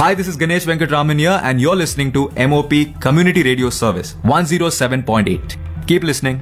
Hi, this is Ganesh Venkatraman here, and you're listening to MOP Community Radio Service 107.8. Keep listening.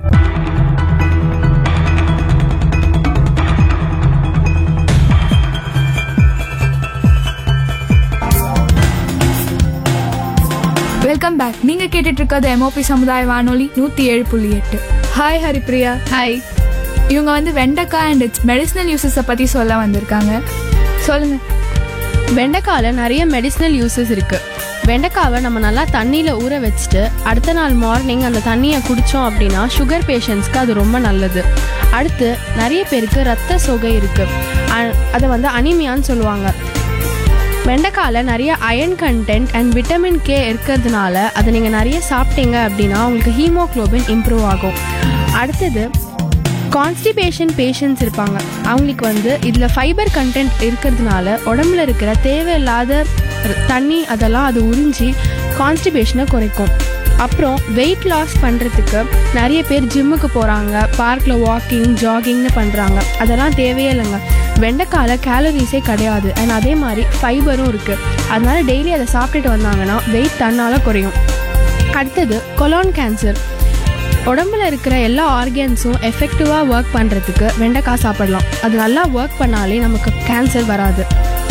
Welcome back நீங்க கேட்டுட்டு இருக்கிறது MOP சமுதாய வானொலி நூத்தி ஏழு புள்ளி எட்டு ஹாய் ஹரிப்ரியா ஹாய் இவங்க வந்து வெண்டைக்காய் அண்ட் இட்ஸ் மெடிசனல் யூசஸை பத்தி சொல்ல வந்திருக்காங்க சொல்லுங்க வெண்டைக்காயில் நிறைய மெடிசினல் யூசஸ் இருக்கு வெண்டைக்காவை நம்ம நல்லா தண்ணியில் ஊற வச்சுட்டு அடுத்த நாள் மார்னிங் அந்த தண்ணியை குடித்தோம் அப்படின்னா சுகர் பேஷண்ட்ஸ்க்கு அது ரொம்ப நல்லது அடுத்து நிறைய பேருக்கு ரத்த சோகை இருக்கு அ- அதை வந்து அனிமியான்னு சொல்லுவாங்க வெண்டைக்காயில் நிறைய iron content and vitamin K இருக்கிறதுனால அதை நீங்கள் நிறைய சாப்பிட்டீங்க அப்படின்னா உங்களுக்கு ஹீமோக்ளோபின் இம்ப்ரூவ் ஆகும் அடுத்தது கான்ஸ்டிபேஷன் பேஷண்ட்ஸ் இருப்பாங்க அவங்களுக்கு வந்து இதில் ஃபைபர் கண்டென்ட் இருக்கிறதுனால உடம்புல இருக்கிற தேவையில்லாத ர- தண்ணி அதெல்லாம் அது உறிஞ்சி கான்ஸ்டிபேஷனை குறைக்கும் அப்புறம் வெயிட் லாஸ் பண்ணுறதுக்கு நிறைய பேர் ஜிம்முக்கு போகிறாங்க பார்க்கில் வாக்கிங் ஜாகிங்னு பண்ணுறாங்க அதெல்லாம் தேவையே இல்லைங்க வெண்டைக்கால கேலரிஸே கிடையாது அண்ட் அதே மாதிரி ஃபைபரும் இருக்குது அதனால டெய்லி அதை சாப்பிட்டுட்டு வந்தாங்கன்னா வெயிட் தன்னால் குறையும் அடுத்தது கொலான் கேன்சர் உடம்புல இருக்கிற எல்லா ஆர்கன்ஸும் எஃபெக்டிவாக ஒர்க் பண்ணுறதுக்கு வெண்டைக்காய் சாப்பிடலாம் அது நல்லா ஒர்க் பண்ணாலே நமக்கு கேன்சர் வராது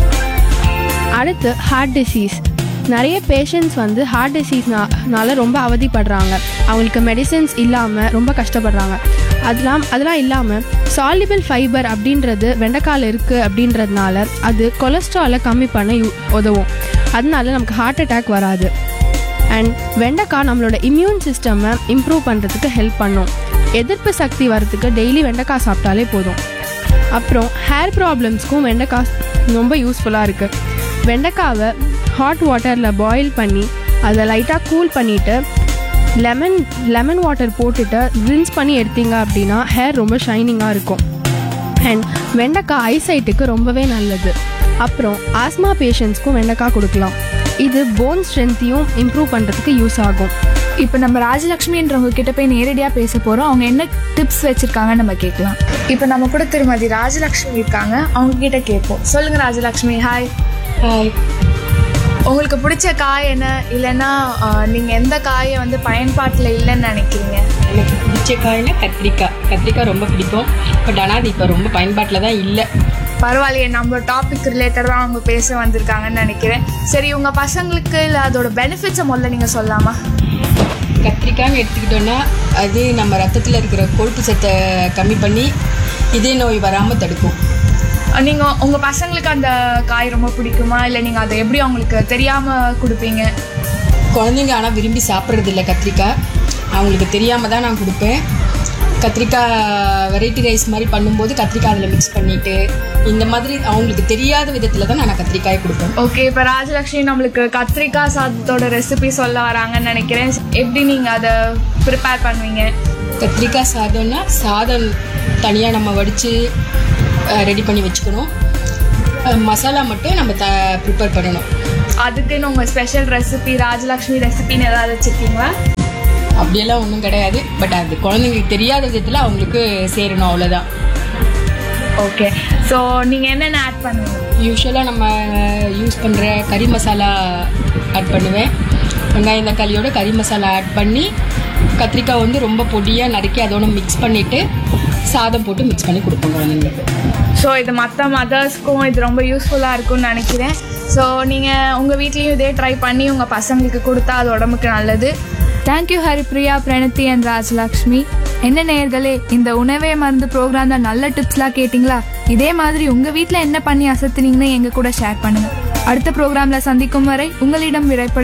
அடுத்து ஹார்ட் டிசீஸ் நிறைய பேஷண்ட்ஸ் வந்து ஹார்ட் டிசீஸ்னால ரொம்ப அவதிப்படுறாங்க அவங்களுக்கு மெடிசின்ஸ் இல்லாமல் ரொம்ப கஷ்டப்படுறாங்க அதெல்லாம் அதெல்லாம் இல்லாமல் சாலிபிள் ஃபைபர் அப்படின்றது வெண்டைக்காயில் இருக்குது அப்படின்றதுனால அது கொலஸ்ட்ராலை கம்மி பண்ண யூ- உதவும் அதனால நமக்கு ஹார்ட் அட்டாக் வராது அண்ட் வெண்டைக்காய் நம்மளோட இம்யூன் சிஸ்டமை இம்ப்ரூவ் பண்ணுறதுக்கு ஹெல்ப் பண்ணும் எதிர்ப்பு சக்தி வரதுக்கு டெய்லி வெண்டைக்காய் சாப்பிட்டாலே போதும் அப்புறம் ஹேர் ப்ராப்ளம்ஸ்க்கும் வெண்டைக்காய் ரொம்ப யூஸ்ஃபுல்லாக இருக்குது வெண்டைக்காவை ஹாட் வாட்டரில் பாயில் பண்ணி அதை லைட்டாக கூல் பண்ணிவிட்டு லெமன் லெமன் வாட்டர் போட்டுட்டு ரின்ஸ் பண்ணி எடுத்தீங்க அப்படின்னா ஹேர் ரொம்ப ஷைனிங்காக இருக்கும் அண்ட் வெண்டைக்காய் ஐசைட்டுக்கு ரொம்பவே நல்லது அப்புறம் ஆஸ்மா பேஷண்ட்ஸ்க்கும் வெண்டைக்காய் கொடுக்கலாம் இது போன் ஸ்ட்ரென்த்தையும் இம்ப்ரூவ் பண்ணுறதுக்கு யூஸ் ஆகும் இப்போ நம்ம ராஜலக்ஷ்மின்றவங்க கிட்ட போய் நேரடியாக பேச போகிறோம் அவங்க என்ன டிப்ஸ் வச்சிருக்காங்கன்னு நம்ம கேட்கலாம் இப்போ நம்ம கூட திருமதி ராஜலக்ஷ்மி இருக்காங்க அவங்க கிட்ட கேட்போம் சொல்லுங்க ராஜலக்ஷ்மி ஹாய் ஹாய் உங்களுக்கு பிடிச்ச காய் என்ன இல்லைன்னா ஆஹ், நீங்க எந்த காயை வந்து பயன்பாட்டில் இல்லைன்னு நினைக்கிறீங்க எனக்கு பிடிச்ச காய்னா கத்திரிக்காய் கத்திரிக்காய் ரொம்ப பிடிக்கும் பட் ஆனால் அது இப்போ ரொம்ப பயன்பாட்டில் தான் இல்லை பரவாயில்லையே நம்ம டாபிக் ரிலேட்டடாக அவங்க பேச வந்திருக்காங்கன்னு நினைக்கிறேன் சரி உங்க பசங்களுக்கு இல்லை அதோட பெனிஃபிட்ஸை முதல்ல நீங்க சொல்லலாமா கத்திரிக்காய்னு எடுத்துக்கிட்டோன்னா அது நம்ம ரத்தத்தில் இருக்கிற கொழுப்பு சத்தை கம்மி பண்ணி இதய நோய் வராமல் தடுக்கும் நீங்க உங்க பசங்களுக்கு அந்த காய் ரொம்ப பிடிக்குமா இல்லை நீங்க அதை எப்படி அவங்களுக்கு தெரியாம கொடுப்பீங்க குழந்தைங்க ஆனால் விரும்பி சாப்பிட்றது இல்லை கத்திரிக்காய் அவங்களுக்கு தெரியாமல் தான் நான் கொடுப்பேன் கத்திரிக்காய் வெரைட்டி ரைஸ் மாதிரி பண்ணும்போது கத்திரிக்காய் அதில் மிக்ஸ் பண்ணிவிட்டு இந்த மாதிரி அவங்களுக்கு தெரியாத விதத்தில் தான் நான் கத்திரிக்காய் கொடுப்பேன் ஓகே இப்போ ராஜலக்ஷ்மி நம்மளுக்கு கத்திரிக்காய் சாதத்தோட ரெசிபி சொல்ல வராங்கன்னு நினைக்கிறேன் எப்படி நீங்க அதை ப்ரிப்பேர் பண்ணுவீங்க கத்திரிக்காய் சாதம்னா சாதம் தனியாக நம்ம வடித்து ரெடி பண்ணி வச்சுக்கணும் அஹ், மசாலா மட்டும் நம்ம த ப்ரிப்பேர் பண்ணணும் அதுக்குன்னு உங்க ஸ்பெஷல் ரெசிபி ராஜலக்ஷ்மி ரெசிபின்னு ஏதாவது வச்சிருக்கீங்களா அப்படியெல்லாம் ஒன்றும் கிடையாது பட் அது குழந்தைங்களுக்கு தெரியாத விதத்தில் அவங்களுக்கு சேரணும் அவ்வளோதான் ஓகே ஸோ நீங்க என்னென்ன ஆட் பண்ணுவீங்க யூஸ்வலாக நம்ம யூஸ் பண்ணுற கறி மசாலா ஆட் பண்ணுவேன் வெங்காயம் தக்காளியோட கறி மசாலா ஆட் பண்ணி கத்திரிக்காய் வந்து ரொம்ப பொடியாக நறுக்கி அதோட மிக்ஸ் பண்ணிவிட்டு சாதம் போட்டு மிக்ஸ் பண்ணி கொடுப்போம் குழந்தைங்களுக்கு ஸோ இது மற்ற மதர்ஸ்க்கும் இது ரொம்ப யூஸ்ஃபுல்லாக இருக்கும்னு நினைக்கிறேன் ஸோ நீங்கள் உங்கள் வீட்லேயும் இதே ட்ரை பண்ணி உங்கள் பசங்களுக்கு கொடுத்தா அது உடம்புக்கு நல்லது தேங்க்யூ ஹரிப்ரியா பிரணத்தி அண்ட் ராஜலக்ஷ்மி என்ன நேயர்களே இந்த உணவே மருந்து ப்ரோக்ராம்ல நல்ல டிப்ஸ்லாம் கேட்டிங்களா இதே மாதிரி உங்கள் வீட்டில் என்ன பண்ணி அசத்துனீங்கன்னு எங்கள் கூட ஷேர் பண்ணுங்கள் அடுத்த ப்ரோக்ராமில் சந்திக்கும் வரை உங்களிடம் விடைபெறும்